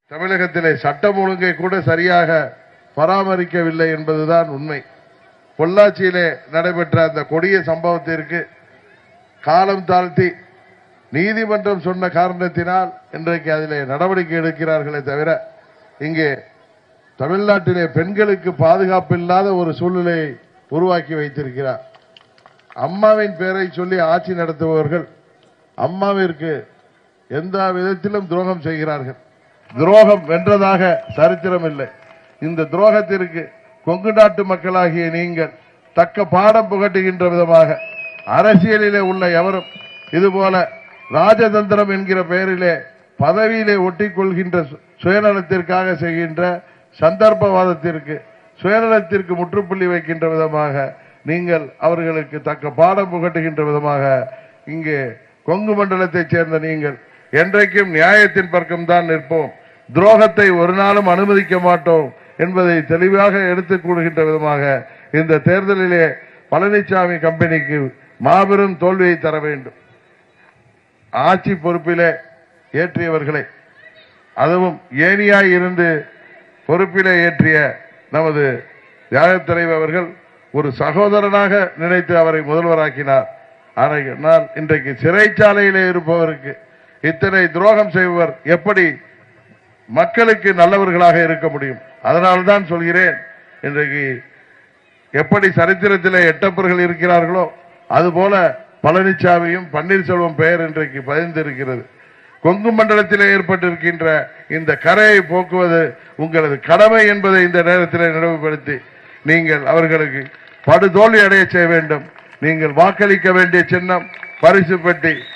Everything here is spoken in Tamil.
தமிழகத்திலே சட்டம் ஒழுங்கை கூட சரியாக பராமரிக்கவில்லை என்பதுதான் உண்மை பொள்ளாச்சியிலே நடைபெற்ற அந்த கொடிய சம்பவத்திற்கு காலம் தாழ்த்தி நீதிமன்றம் சொன்ன காரணத்தினால் இன்றைக்கு அதிலே நடவடிக்கை எடுக்கிறார்களே தவிர இங்கே தமிழ்நாட்டிலே பெண்களுக்கு பாதுகாப்பு இல்லாத ஒரு சூழ்நிலையை உருவாக்கி வைத்திருக்கிறார் அம்மாவின் பெயரை சொல்லி ஆட்சி நடத்துபவர்கள் அம்மாவிற்கு எந்த விதத்திலும் துரோகம் செய்கிறார்கள் துரோகம் வென்றதாக சரித்திரம் இல்லை இந்த துரோகத்திற்கு கொங்கு நாட்டு மக்களாகிய நீங்கள் தக்க பாடம் புகட்டுகின்ற விதமாக அரசியலிலே உள்ள எவரும் இதுபோல ராஜதந்திரம் என்கிற பெயரிலே பதவியிலே ஒட்டிக் கொள்கின்ற சு- சுயநலத்திற்காக செய்கின்ற சந்தர்ப்பவாதத்திற்கு சுயநலத்திற்கு முற்றுப்புள்ளி வைக்கின்ற விதமாக நீங்கள் அவர்களுக்கு தக்க பாடம் புகட்டுகின்ற விதமாக இங்கே கொங்கு மண்டலத்தைச் சேர்ந்த நீங்கள் என்றைக்கும் நியாயத்தின் பக்கம்தான் நிற்போம் துரோகத்தை ஒரு நாளும் அனுமதிக்க மாட்டோம் என்பதை தெளிவாக எடுத்துக் கூறுகின்ற விதமாக இந்த தேர்தலிலே பழனிசாமி கம்பெனிக்கு மாபெரும் தோல்வியை தர வேண்டும் ஆட்சி பொறுப்பிலே ஏற்றியவர்களை அதுவும் ஏனியாய் இருந்து பொறுப்பிலே ஏற்றிய நமது தியாகத் தலைவர் அவர்கள் ஒரு சகோதரனாக நினைத்து அவரை முதல்வராக்கினார் ஆனால் இன்றைக்கு சிறைச்சாலையிலே இருப்பவருக்கு இத்தனை துரோகம் செய்பவர் எப்படி மக்களுக்கு நல்லவர்களாக இருக்க முடியும் அதனால்தான் சொல்கிறேன் இன்றைக்கு எப்படி சரித்திரத்திலே எட்டப்பர்கள் இருக்கிறார்களோ அதுபோல பழனிசாமியும் பன்னீர்செல்வம் பெயர் இன்றைக்கு பதிந்திருக்கிறது கொங்கு மண்டலத்திலே ஏற்பட்டிருக்கின்ற இந்த கரையை போக்குவது உங்களது கடமை என்பதை இந்த நேரத்தில் நினைவுபடுத்தி நீங்கள் அவர்களுக்கு படுதோல்வி அடைய செய்ய வேண்டும் நீங்கள் வாக்களிக்க வேண்டிய சின்னம் பரிசு பெட்டி